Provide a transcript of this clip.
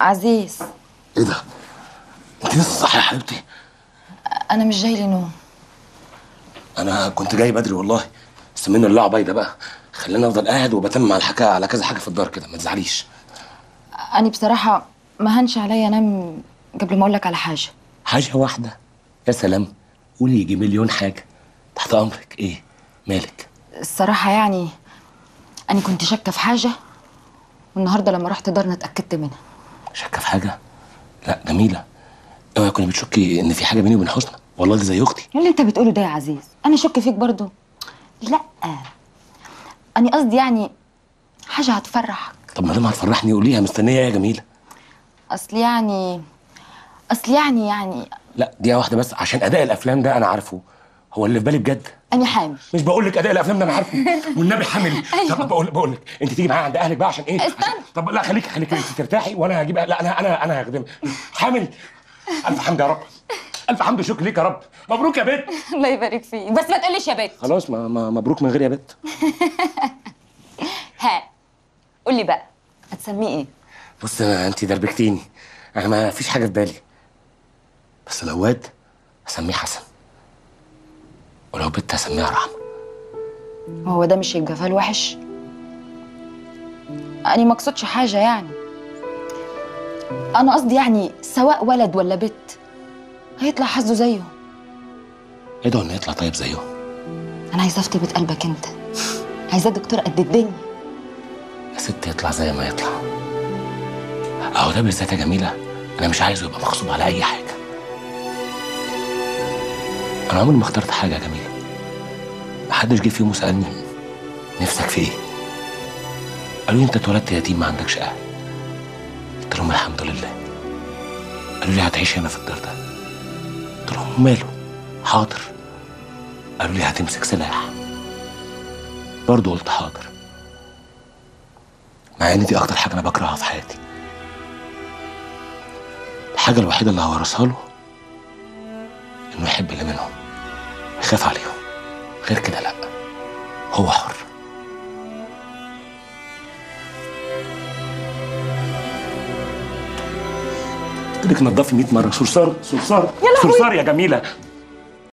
عزيز ايه ده انت لسه صاحيه يا حبيبتي انا مش جاي لي نوم انا كنت جاي بدري والله بس منه اللعبه بايده بقى خليني افضل قاعد وبتم على الحكايه على كذا حاجه في الدار كده ما تزعليش انا بصراحه ما هنش عليا انام قبل ما اقول لك على حاجه حاجه واحده يا سلام قولي يجي مليون حاجه تحت امرك ايه مالك الصراحه يعني انا كنت شاكه في حاجه والنهارده لما رحت دارنا اتاكدت منها شاكه في حاجه لا جميله اوعي كنت بتشكي ان في حاجه بيني وبين حسنى والله دي زي اختي إيه اللي انت بتقوله ده يا عزيز انا شك فيك برضو لا انا قصدي يعني حاجه هتفرحك طب ما دام هتفرحني قوليها مستنيه إيه يا جميله اصل يعني اصل يعني يعني لا دقيقه واحده بس عشان اداء الافلام ده انا عارفه هو اللي في بالي بجد انا حامل مش بقول لك اداء الافلام ده انا عارفه والنبي حامل أيوة. طب بقول بقول لك انت تيجي معايا عند اهلك بقى عشان ايه استنى. عشان... طب لا خليك خليك انت ترتاحي وانا هجيب لا انا انا انا هخدمك حامل الف حمد يا رب الف حمد وشكر ليك يا رب مبروك يا بنت الله يبارك فيك بس ما تقوليش يا بت خلاص ما ما مبروك من غير يا بنت ها قول لي بقى هتسميه ايه بص أنا انت دربكتيني انا ما فيش حاجه في بالي بس لو واد هسميه حسن ولو بنت هسميها رحمه هو ده مش يبقى فال وحش انا ما اقصدش حاجه يعني انا قصدي يعني سواء ولد ولا بت هيطلع حظه زيه ايه ده انه يطلع طيب زيه انا عايزه افتبت قلبك انت عايزاه دكتور قد الدنيا يا ست يطلع زي ما يطلع اهو ده بالذات يا جميله انا مش عايزه يبقى مغصوب على اي حاجه انا عمري ما اخترت حاجه يا جميله محدش جه في يوم وسالني نفسك في ايه قالوا لي انت اتولدت يتيم ما عندكش اهل قلت لهم الحمد لله قالوا لي هتعيش هنا في الدار ده قلت لهم ماله حاضر قالوا لي هتمسك سلاح برضه قلت حاضر مع ان دي اكتر حاجه انا بكرهها في حياتي الحاجه الوحيده اللي هورثها له انه يحب اللي منهم يخاف عليهم غير كده لا هو حر قلت لك نضفي 100 مره صرصار صرصار يا لهوي. صرصار يا جميله